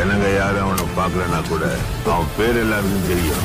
ஜனங்க யாரும் அவனை பார்க்கலனா கூட அவன் பேர் எல்லாருக்கும் தெரியும்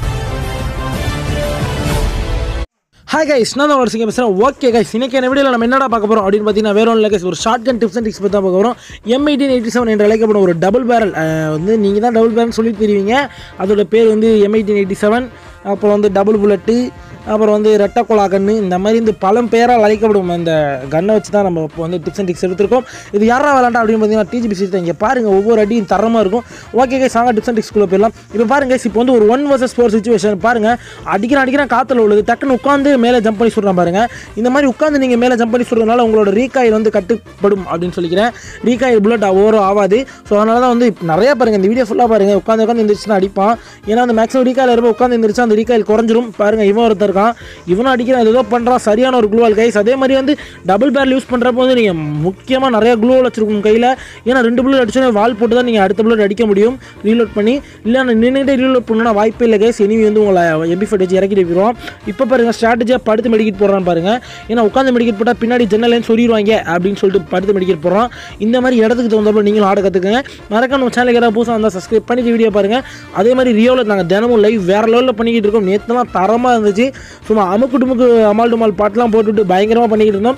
ஹாய் கைஸ் நான் தான் ஒரு சிங்க பேசுகிறேன் ஓகே கைஸ் இன்னைக்கு என்ன வீடியோவில் நம்ம என்னடா பார்க்க போகிறோம் அப்படின்னு பார்த்தீங்கன்னா வேற ஒன்றும் கைஸ் ஒரு shotgun tips and tips பற்றி தான் பார்க்க போகிறோம் எம் எயிட்டீன் எயிட்டி செவன் என்று அழைக்கப்படும் ஒரு டபுள் பேரல் வந்து நீங்கள் தான் டபுள் பேரல் சொல்லி தெரிவிங்க அதோட பேர் வந்து எம் எயிட்டீன் எயிட்டி செவன் அப்புறம் வந்து டபுள் புல்லட்டு அப்புறம் வந்து ரெட்டக்கொலா கன்று இந்த மாதிரி இந்த பலம் பேரால் அழைக்கப்படும் அந்த கன்னை வச்சு தான் நம்ம இப்போ வந்து டிப்ஸ் அண்ட் டிக்ஸ் எடுத்திருக்கோம் இது யாரா விளாண்டா அப்படின்னு பார்த்தீங்கன்னா டிஜிபிசி தான் இங்கே பாருங்கள் ஒவ்வொரு அடியும் தரமாக இருக்கும் ஓகே கைஸ் சாங்க டிப்ஸ் அண்ட் டிக்ஸ்குள்ளே போயிடலாம் இப்போ பாருங்க guys, இப்போ வந்து ஒரு ஒன் வர்சஸ் ஃபோர் சுச்சுவேஷன் பாருங்கள் அடிக்கிறான் அடிக்கிறான் காற்றுல உள்ளது டக்குன்னு உட்காந்து மேலே ஜம்ப் பண்ணி சொல்கிறேன் பாருங்க இந்த மாதிரி உட்காந்து நீங்கள் மேலே ஜம்ப் பண்ணி சொல்கிறதுனால உங்களோட ரீகாயில் வந்து கட்டுப்படும் அப்படின்னு சொல்லிக்கிறேன் ரீகாயில் புல்லட் ஓவரும் ஆகாது ஸோ அதனால தான் வந்து இப்ப நிறைய பாருங்க இந்த வீடியோ ஃபுல்லாக பாருங்க உட்காந்து உட்காந்து எந்திரிச்சுன்னா அடிப்பான் ஏன்னா அந்த மேக்ஸிமம் ரீகாயில் இருப்ப உட்காந்து எந்திரிச்சா அந்த ரீகாயில் குறைஞ்சிரும் பாருங்க இவன் ஒருத்தர் இருக்கான் இவனும் அடிக்கிறான் ஏதோ பண்ணுறான் சரியான ஒரு குளூவால் கைஸ் அதே மாதிரி வந்து டபுள் பேரல் யூஸ் பண்ணுறப்போ வந்து நீங்கள் முக்கியமாக நிறைய குளூவல் வச்சிருக்கும் கையில் ஏன்னா ரெண்டு புல்லட் அடிச்சோன்னே வால் போட்டு தான் நீங்கள் அடுத்த புல்லட் அடிக்க முடியும் ரீலோட் பண்ணி இல்லை நான் நின்றுட்டே ரீலோட் பண்ணணும்னா வாய்ப்பே இல்லை கைஸ் இனிமே வந்து உங்களை எம்பி ஃபைட் வச்சு இறக்கிட்டு போயிடுவோம் இப்போ பாருங்க ஸ்ட்ராட்டஜியாக படுத்து மெடிக்கெட் போடுறான்னு பாருங்க ஏன்னா உட்காந்து மெடிக்கெட் போட்டால் பின்னாடி ஜன்னலேன்னு சொல்லிடுவாங்க அப்படின்னு சொல்லிட்டு படுத்து மெடிக்கெட் போடுறோம் இந்த மாதிரி இடத்துக்கு தகுந்தப்போ நீங்களும் ஆட கற்றுக்குங்க மறக்காம நம்ம சேனலுக்கு யாராவது புதுசாக வந்தால் சப்ஸ்கிரைப் பண்ணிட்டு வீடியோ பாருங்க அதே மாதிரி ரியோவில் நாங்கள் தினமும் லைவ் வேற லெவலில் பண்ணிக்கிட்டு இருக்கோம் நேற்றுலாம் தரமாக இருந்துச்சு சும்மா அமுக்கு டுமுக்கு அமால் டுமால் பாட்டெலாம் போட்டுட்டு பயங்கரமாக பண்ணிக்கிட்டு இருந்தோம்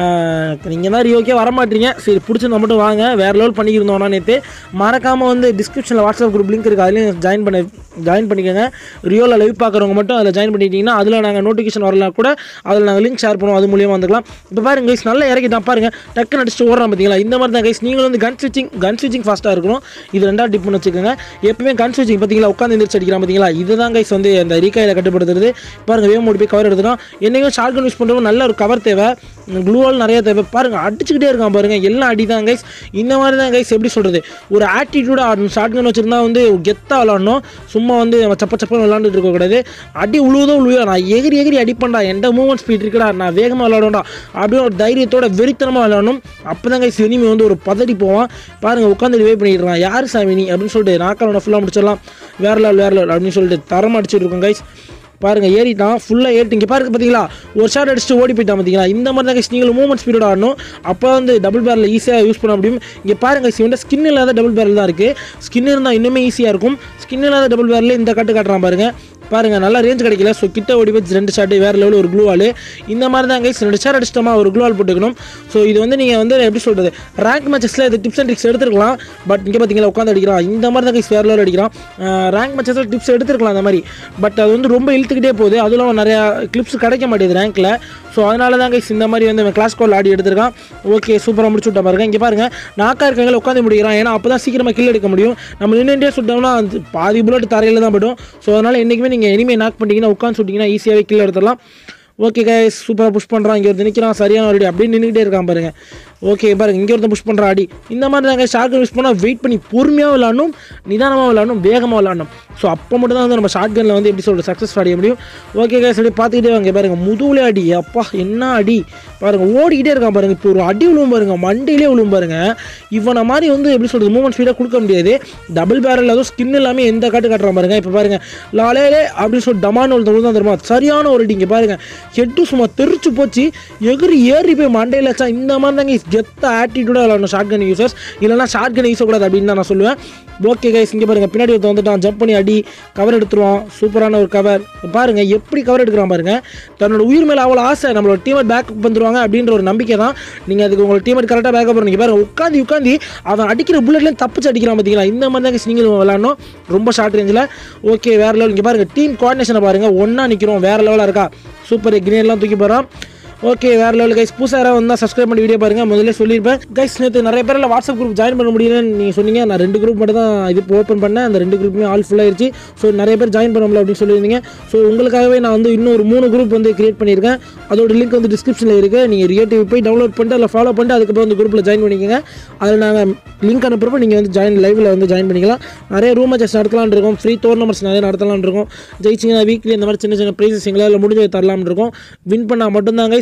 நீங்கள் தான் ரியோக்கே வர மாட்டீங்க சரி பிடிச்சிருந்தா மட்டும் வாங்க வேற லெவல் பண்ணிக்கிட்டு இருந்தோம்னா நேற்று மறக்காமல் வந்து டிஸ்கிரிப்ஷனில் வாட்ஸ்அப் குரூப் லிங்க் இருக்குது அதுலேயும் ஜாயின் பண்ண ஜாயின் பண்ணிக்கோங்க ரியோவில் லைவ் பார்க்குறவங்க மட்டும் அதில் ஜாயின் பண்ணிட்டீங்கன்னா அதில் நாங்கள் நோட்டிஃபிகேஷன் வரலாம் கூட அதில் நாங்கள் லிங்க் ஷேர் பண்ணுவோம் அது மூலியமாக வந்துக்கலாம் இப்போ பாருங்க கைஸ் நல்லா இறக்கிட்டான் பாருங்க டக்குன்னு அடிச்சுட்டு ஓடுறான் பார்த்தீங்களா இந்த மாதிரி தான் கைஸ் நீங்களும் வந்து கன் ஸ்விட்சிங் கன் ஸ்விட்சிங் ஃபாஸ்ட்டாக இருக்கணும் இது ரெண்டாவது டிப் வச்சுக்கோங்க எப்பவுமே கன் ஸ்விட்சிங் பார்த்தீங்களா உட்காந்து எந்திரிச்சு அடிக்கிறான் பார்த்தீங்களா இதுதான் கைஸ் வந்து அந்த ரீகாயில் கட்டுப்படுத்துறது பாருங்க வேவ் மோடி போய் கவர் எடுத்துக்கலாம் என்னைக்கும் ஷார்ட் கன் யூஸ் பண்ணுறவங்க நல்ல ஒரு கவர் தேவை க்ளூவால் நிறைய தேவை பாருங்க அடிச்சுக்கிட்டே இருக்கான் பாருங்க எல்லாம் அடி தான் கைஸ் இந்த மாதிரி தான் கைஸ் எப்படி சொல்கிறது ஒரு ஆட்டிடியூடாக ஆடணும் ஷார்ட் கன் வச்சிருந்தா வந்து கெத்தாக விளாடணும் சும்மா வந்து அவன் சப்ப சப்பன்னு விளாண்டுட்டு இருக்கக்கூடாது அடி உழுவதோ உழுவா நான் எகிரி எகிரி அடிப்பேன்டா எந்த மூவ்மெண்ட் ஸ்பீட் இருக்குடா நான் வேகமாக விளாடுவேன்டா அப்படின்னு ஒரு தைரியத்தோட வெறித்தனமாக விளாடணும் அப்போ தான் கைஸ் இனிமே வந்து ஒரு பதடி போவான் பாருங்க உட்காந்து வே பண்ணிடுறான் யார் சாமி நீ அப்படின்னு சொல்லிட்டு நாக்காலோட ஃபுல்லாக முடிச்சிடலாம் வேற லெவல் வேற லெவல் அப்படின்னு சொல்லிட்டு தரமாக அடிச்சுட்டு இருக்கோம் கைஸ் பாருங்க ஏறிட்டான் ஃபுல்லாக ஏறிட்டு இங்கே பாருங்க பார்த்தீங்களா ஒரு ஷாட் அடிச்சுட்டு ஓடி போயிட்டான் பார்த்தீங்களா இந்த மாதிரி தான் guys நீங்களும் மூவ்மெண்ட் ஸ்பீடோட ஆடணும் அப்போ வந்து டபுள் பேரில் ஈஸியாக யூஸ் பண்ண முடியும் இங்கே பாருங்க இவன்ட்ட ஸ்கின் இல்லாத டபுள் பேரல் தான் இருக்குது ஸ்கின் இருந்தால் இன்னுமே ஈஸியாக இருக்கும் ஸ்கின் இல்லாத டபுள் பேரில் இந்த கட்டு காட்டுறான் பாருங்க பாருங்க நல்லா ரேஞ்ச் கிடைக்கல ஸோ கிட்ட ஓடி போய் ரெண்டு ஷாட் வேற லெவலில் ஒரு க்ளூவால் இந்த மாதிரி தான் கைஸ் ரெண்டு ஷாட் அடிச்சிட்டோமா ஒரு க்ளூவால் போட்டுக்கணும் ஸோ இது வந்து நீங்கள் வந்து எப்படி சொல்கிறது ரேங்க் மேட்சஸில் இது டிப்ஸ் அண்ட் ட்ரிக்ஸ் எடுத்துருக்கலாம் பட் இங்கே பார்த்தீங்களா உட்காந்து அடிக்கிறான் இந்த மாதிரி தான் கைஸ் வேற லெவல் அடிக்கிறான் ரேங்க் மேட்சஸில் டிப்ஸ் எடுத்துருக்கலாம் அந்த மாதிரி பட் அது வந்து ரொம்ப இழுத்துக்கிட்டே போகுது அதுவும் இல்லாமல் நிறையா கிளிப்ஸ் கிடைக்க மாட்டேங்குது ரேங்க்கில் ஸோ அதனால தான் கைஸ் இந்த மாதிரி வந்து கிளாஸ் கோல் ஆடி எடுத்திருக்கான் ஓகே சூப்பராக முடிச்சு விட்டா பாருங்க இங்கே பாருங்க நாக்கா இருக்கவங்கள உட்காந்து முடிக்கிறான் ஏன்னா அப்போ தான் சீக்கிரமாக கில் எடுக்க முடியும் நம்ம நின்றுட்டே சுட்டோம்னா அந்த பாதி புல்லட் தரையில் தான் போய்டும் ஸோ அதனால் என்றைக்குமே நீங்கள் இனிமே நாக் பண்ணிட்டீங்கன்னா உட்காந்து சுட்டிங்கன்னா ஈஸியாகவே கில் எடுத்துடலாம் ஓகே கைஸ் சூப்பராக புஷ் பண்ணுறான் இங்கே ஒருத்தர் நிற்கிறான் சரியான ஒரு அடி அப்படியே நின்றுக்கிட்டே இருக்கான் பாருங்க ஓகே பாருங்க இங்கே ஒருத்தன் புஷ் பண்ணுறான் அடி இந்த மாதிரி தாங்க ஷார்ட் யூஸ் பண்ணால் வெயிட் பண்ணி பொறுமையாக விளாடணும் நிதானமாக விளாடணும் வேகமாக விளாடணும் ஸோ அப்போ மட்டும் தான் வந்து நம்ம ஷார்ட் கனில் வந்து எப்படி சொல்கிறது சக்ஸஸ் அடைய முடியும் ஓகே கைஸ் அப்படியே பார்த்துக்கிட்டே வாங்க பாருங்க முதுகுலே அடி அப்பா என்ன அடி பாருங்க ஓடிக்கிட்டே இருக்கான் பாருங்க இப்போ ஒரு அடி விழுவும் பாருங்க மண்டையிலே விழுவும் பாருங்க இவனை மாதிரி வந்து எப்படி சொல்கிறது மூமெண்ட் ஸ்பீடாக கொடுக்க முடியாது டபுள் பேரல் அதுவும் ஸ்கின் இல்லாமல் எந்த காட்டு காட்டுறான் பாருங்க இப்போ பாருங்க லாலேலே அப்படின்னு சொல்லி டமான்னு ஒருத்தர் தான் தருமா சரியான ஒரு அடி இங்கே பாருங்க ஹெட்டு சும்மா தெரிச்சு போச்சு எகிரி ஏறி போய் மண்டையில் வச்சா இந்த மாதிரி தாங்க கெத்த ஆட்டிடியூடாக விளாடணும் ஷார்ட் கன் யூசர்ஸ் இல்லைனா ஷார்ட் கன் யூஸ் கூடாது அப்படின்னு தான் நான் சொல்லுவேன் ஓகே கைஸ் இங்கே பாருங்க பின்னாடி ஒருத்தன் வந்துட்டான் ஜம்ப் பண்ணி அடி கவர் எடுத்துருவான் சூப்பரான ஒரு கவர் பாருங்க எப்படி கவர் எடுக்கிறான் பாருங்க தன்னோட உயிர் மேலே அவ்வளோ ஆசை நம்மளோட டீமேட் பேக்கப் வந்துருவாங்க அப்படின்ற ஒரு நம்பிக்கை தான் நீங்கள் அதுக்கு உங்களோட டீமேட் கரெக்டாக பேக்கப் பண்ணுங்க பாருங்க உட்காந்து உட்காந்து அவன் அடிக்கிற புல்லட்லேயும் தப்பிச்சு அடிக்கிறான் பார்த்தீங்களா இந்த மாதிரி தான் guys நீங்களும் விளாடணும் ரொம்ப ஷார்ட் ரேஞ்சில் ஓகே வேற லெவல் இங்கே பாருங்க டீம் கோஆர்டினேஷனை பாருங்க ஒன்றா நிற்கிறோம் வேற லெவலாக இருக்கா சூப்பர் கிரேட்லாம் தூக்கி போகிறான் ஓகே வேற லெவல் கைஸ் புதுசாக யாராவது வந்தால் சப்ஸ்கிரைப் பண்ணி வீடியோ பாருங்க முதல்ல சொல்லியிருப்பேன் கைஸ் நேற்று நிறைய பேர் வாட்ஸ்அப் குரூப் ஜாயின் பண்ண முடியலன்னு நீங்கள் சொன்னீங்க நான் ரெண்டு குரூப் மட்டும் தான் இது ஓப்பன் பண்ணேன் அந்த ரெண்டு குரூப்புமே ஆல் ஃபுல்லாகிருச்சு ஸோ நிறைய பேர் ஜாயின் பண்ண முடியல அப்படின்னு சொல்லியிருந்தீங்க ஸோ உங்களுக்காகவே நான் வந்து இன்னும் ஒரு மூணு குரூப் வந்து கிரியேட் பண்ணியிருக்கேன் அதோட லிங்க் வந்து டிஸ்கிரிப்ஷனில் இருக்குது நீங்கள் ரிலேட்டிவ் போய் டவுன்லோட் பண்ணிட்டு அதில் ஃபாலோ பண்ணிட்டு அதுக்கப்புறம் அந்த குரூப்பில் ஜாயின் பண்ணிக்கோங்க அதில் நாங்கள் லிங்க் அனுப்புறப்ப நீங்கள் வந்து ஜாயின் லைவில் வந்து ஜாயின் பண்ணிக்கலாம் நிறைய ரூம் மேட்சஸ் நடத்தலாம்னு இருக்கோம் ஃப்ரீ டோர்னமெண்ட்ஸ் நிறைய நடத்தலாம்னு இருக்கோம் ஜெயிச்சிங்கன்னா வீக்லி இந்த மாதிரி சின்ன சின்ன ப்ரைஸஸ் எங்களால் முடிஞ்சதை தரலாம்னு இருக்கோம் வின் பண்ணால் மட்டும்தான் கைஸ்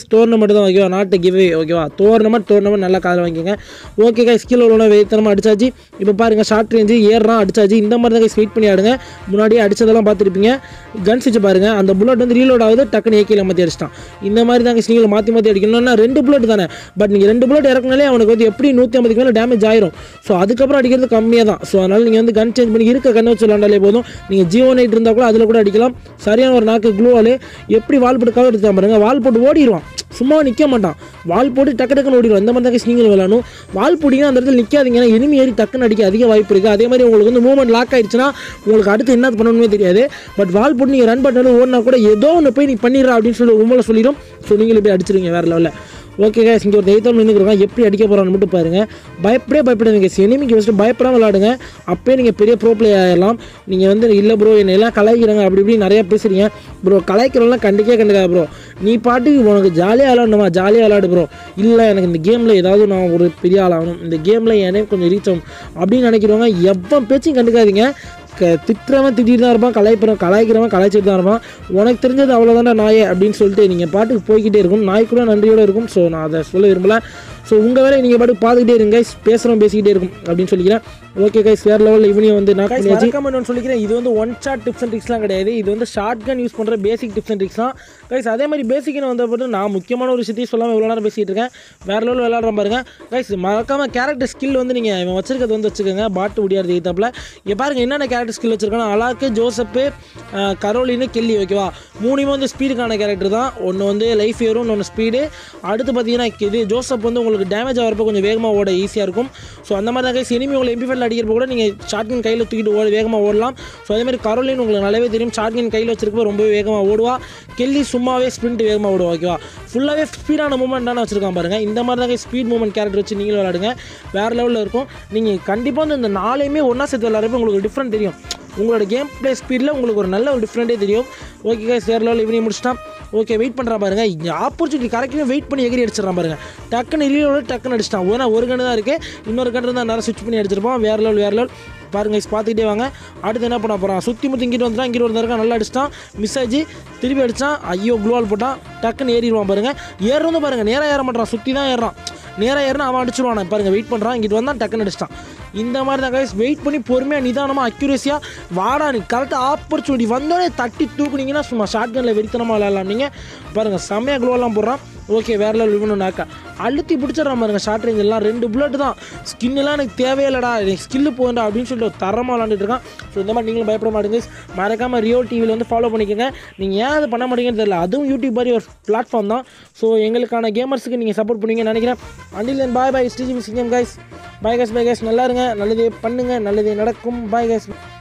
டோர்னமெண்ட் தான் ஓகேவா நாட்டு கிவே ஓகேவா டோர்னமெண்ட் டோர்னமெண்ட் நல்லா காதில் வாங்கிக்கோங்க ஓகே கைஸ் கீழே உள்ள வெயித்தனமாக அடிச்சாச்சு இப்போ பாருங்கள் ஷார்ட் ரேஞ்சு ஏறுறான் அடிச்சாச்சு இந்த மாதிரி தான் கைஸ் வெயிட் பண்ணி ஆடுங்க முன்னாடியே அடிச்சதெல்லாம் பார்த்துருப்பீங்க கன்ஸ் வச்சு பாருங்க அந்த புல்லட் வந்து ரீலோட் ஆகுது டக்குன்னு ஏக்கியில் மாற்றி அடிச்சிட்டான் இந்த மாதிரி தான் கைஸ் நீங்கள் மாற்றி மாற்றி அடிக்கணும்னா ரெண்டு புல்லட் தானே பட் நீங்கள் ரெண்டு புல்லட் இறக்குனாலே அவனுக்கு வந்து எப்படி நூற்றி ஐம்பதுக்கு மேலே டேமேஜ் ஆயிரும் ஸோ அதுக்கப்புறம் அடிக்கிறது கம்மியாக தான் ஸோ அதனால் நீங்கள் வந்து கன் சேஞ்ச் பண்ணி இருக்க கண்ணை வச்சு விளாண்டாலே போதும் நீங்கள் ஜியோ நைட் இருந்தால் கூட அதில் கூட அடிக்கலாம் சரியான ஒரு நாக்கு க்ளூவால் எப்படி வால் போட்டுக்காக எடுத்து பாருங்க வால் போட்டு ஓடிடுவான் சும்மா நிற்க மாட்டான் வால் போட்டு டக்கு டக்குன்னு ஓடிடும் அந்த மாதிரி தான் நீங்கள் விளாடணும் வால் போட்டிங்கன்னா அந்த இடத்துல நிற்காதீங்க ஏன்னா enemy ஏறி டக்குன்னு அடிக்க அதிக வாய்ப்பு இருக்குது அதே மாதிரி உங்களுக்கு வந்து மூவ்மெண்ட் லாக் ஆயிடுச்சுன்னா உங்களுக்கு அடுத்து என்ன பண்ணணுமே தெரியாது பட் வால் போட்டு நீங்கள் ரன் பண்ணாலும் ஓடினா கூட ஏதோ ஒன்று போய் நீ பண்ணிடுறா அப்படின்னு சொல்லி உங்களை சொல்லிடும் ஸோ நீங்களும் போய் அடிச்சிருங்க வேறு லெவலில் ஓகே கேஸ் இங்கே ஒரு தெய்வம் நின்றுக்கிறோம் எப்படி அடிக்க போகிறான்னு மட்டும் பாருங்கள் பயப்படே பயப்படாதீங்க கேஸ் எனிமிக்கு ஃபஸ்ட்டு பயப்படாமல் விளாடுங்க அப்போயே நீங்கள் பெரிய ப்ரோ பிளே ஆகிடலாம் நீங்கள் வந்து இல்லை ப்ரோ என்னை எல்லாம் கலாய்க்கிறாங்க அப்படி இப்படி நிறையா பேசுகிறீங்க ப்ரோ கலாய்க்கிறவங்களாம் கண்டிக்கே கண்டுக்காது ப்ரோ நீ பாட்டுக்கு உனக்கு ஜாலியாக விளாடணுமா ஜாலியாக விளாடு ப்ரோ இல்லை எனக்கு இந்த கேமில் ஏதாவது நான் ஒரு பெரிய ஆள் ஆகணும் இந்த கேமில் எனக்கு கொஞ்சம் ரீச் ஆகும் அப்படின்னு நினைக்கிறவங்க எவ்வளோ பேச்சையும் கண்டுக்காதீங்க க திட்டுறவன் திட்டிட்டு தான் இருப்பான் கலாய்க்கிறவன் கலாய்க்கிறவன் கலாய்ச்சிட்டு தான் இருப்பான் உனக்கு தெரிஞ்சது அவ்வளோதானே நாயே அப்படின்னு சொல்லிட்டு நீங்கள் பாட்டுக்கு போய்கிட்டே இருக்கும் நாய் கூட நன்றியோடு இருக்கும் ஸோ நான் அதை சொல்ல விரும்பல ஸோ உங்கள் வேலையை நீங்கள் பாட்டுக்கு பார்த்துக்கிட்டே இருங்க பேசுகிறோம் பேசிக்கிட்டே இருக்கும் அப்படின்னு சொல்லிக்கிறேன் ஓகே கைஸ் வேறு லெவலில் இவனையும் வந்து நான் பண்ணியாச்சு சொல்லிக்கிறேன் இது வந்து ஒன் ஷாட் டிப்ஸ் அண்ட் ட்ரிக்ஸ்லாம் கிடையாது இது வந்து ஷார்ட் கன் யூஸ் பண்ணுற பேசிக் டிப்ஸ் அண்ட் ட்ரிக்ஸ் தான் கைஸ் அதே மாதிரி பேசிக்னு வந்த போது நான் முக்கியமான ஒரு விஷயத்தையும் சொல்லாமல் இவ்வளோ நேரம் பேசிகிட்டு இருக்கேன் வேறு லெவலில் விளாட்ற பாருங்க கைஸ் மறக்காம கேரக்டர் ஸ்கில் வந்து நீங்கள் இவன் வச்சிருக்கிறது வந்து வச்சுக்கோங்க பாட்டு முடியாது எய்த்தாப்பில் இங்கே பாருங்க என்னென்ன கேரக்டர் ஸ்கில் வச்சிருக்கானா அலாக்கு ஜோசப்பு அஹ், கரோலின்னு கெல்லி ஓகேவா மூணுமே வந்து ஸ்பீடுக்கான கேரக்டர் தான் ஒன்று வந்து லைஃப் ஏறும் இன்னொன்று ஸ்பீடு அடுத்து பார்த்தீங்கன்னா இது ஜோசப் வந்து உங்களுக்கு டேமேஜ் ஆகிறப்ப கொஞ்சம் வேகமாக ஓட ஈஸியாக இருக்கும் ஸோ அந்த மாதிரி தான் கைஸ் இனிமே உங்களை எம்பி ஃபைல் அடிக்கிறப்ப கூட நீங்கள் ஷார்ட்கன் கையில் தூக்கிட்டு ஓட வேகமாக ஓடலாம் ஸோ அதே மாதிரி கரோலின் உங்களுக்கு நல்லாவே தெரியும் ஷார்ட்கன் கையில் வச்சிருக்கப்ப ரொம்பவே வேகமாக ஓடுவா கெல்லி சும்மாவே ஸ்ப்ரிண்ட் வேகமாக ஓடுவா ஓகேவா ஃபுல்லாகவே ஸ்பீடான மூவ்மெண்ட் தானே வச்சிருக்கான் பாருங்க இந்த மாதிரி தான் ஸ்பீட் மூவ்மெண்ட் கேரக்டர் வச்சு நீங்களும் விளாடுங்க வேறு லெவலில் இருக்கும் நீங்கள் கண்டிப்பாக வந்து இந்த நாளையுமே ஒன்றா சேர்த்து விளாட்றப்ப உங்களுக்கு டிஃப்ரெண்ட் தெரியும் உங்களோட கேம் ப்ளே ஸ்பீடில் உங்களுக்கு ஒரு நல்ல ஒரு டிஃப்ரெண்ட்டே தெரியும் ஓகே கைஸ் வேறு லெவலில் இவனையும் முடிச்சிட்டான் ஓகே வெயிட் பண்ணுறா பாருங்க இந்த ஆப்பர்ச்சுனிட்டி கரெக்டாக வெயிட் பண்ணி எகிரி அடிச்சிடறான் பாருங்க டக்குன்னு இல்லையோட டக்குன்னு அடிச்சிட்டான் ஏன்னா ஒரு கண்ணு தான் இருக்குது இன்னொரு கண்ணு தான் நேரம் ஸ்விட்ச் பண்ணி அடிச்சிருப்பான் வேறு லெவல் வேறு லெவல் பாருங்க guys, பார்த்துக்கிட்டே வாங்க அடுத்து என்ன பண்ண போகிறான் சுற்றி முற்றி இங்கிட்டு வந்துட்டான் இங்கிட்டு வந்திருக்கான் நல்லா அடிச்சிட்டான் மிஸ் ஆச்சு திருப்பி அடிச்சான் ஐயோ குளோவால் போட்டான் டக்குன்னு ஏறிடுவான் பாருங்க ஏறுறது பாருங்க நேராக ஏற மாட்டான் சுற்றி தான் ஏறான் நேராக ஏறினா அவன் அடிச்சிருவான் பாருங்க வெயிட் பண்ணுறான் இங்கிட்டு வந்தான் டக்குன்னு அடிச்சிட்டான் இந்த மாதிரி தான் கைஸ் வெயிட் பண்ணி பொறுமையாக நிதானமாக அக்யூரேசியாக வாடா நீ கரெக்டாக ஆப்பர்ச்சுனிட்டி வந்தோடனே தட்டி தூக்குனீங்கன்னா சும்மா ஷார்ட் கனில் வெறித்தனமாக விளையாடலாம் நீங்கள் பாருங்கள் செம்மையாக க்ளோலாம் போடுறான் ஓகே வேற லெவல் இவனுனாக்கா அழுத்தி பிடிச்சிடறான் பாருங்க ஷார்ட் ரேஞ்ச் எல்லாம் ரெண்டு புல்லட் தான் ஸ்கின் எல்லாம் எனக்கு தேவையில்லடா எனக்கு ஸ்கில்லு போகண்டா அப்படின்னு சொல்லிட்டு ஒரு தரமாக விளாண்டுட்டு இருக்கான் ஸோ இந்த மாதிரி நீங்களும் பயப்பட மாட்டேங்க மறக்காமல் ரியோ டிவியில் வந்து ஃபாலோ பண்ணிக்கோங்க நீங்கள் ஏன் அது பண்ண மாட்டீங்கன்னு தெரியல அதுவும் யூடியூப் மாதிரி ஒரு பிளாட்ஃபார்ம் தான் ஸோ எங்களுக்கான கேமர்ஸுக்கு நீங்கள் சப்போர்ட் பண்ணுவீங்கன்னு நினைக்கிறேன் அண்டில் தென் பாய் பாய் ஸ்டிஜி miss guys bye guys bye guys நல்லா இருங்க நல்லதே பண்ணுங்க நல்லதே நடக்கும் பாய் கைஸ்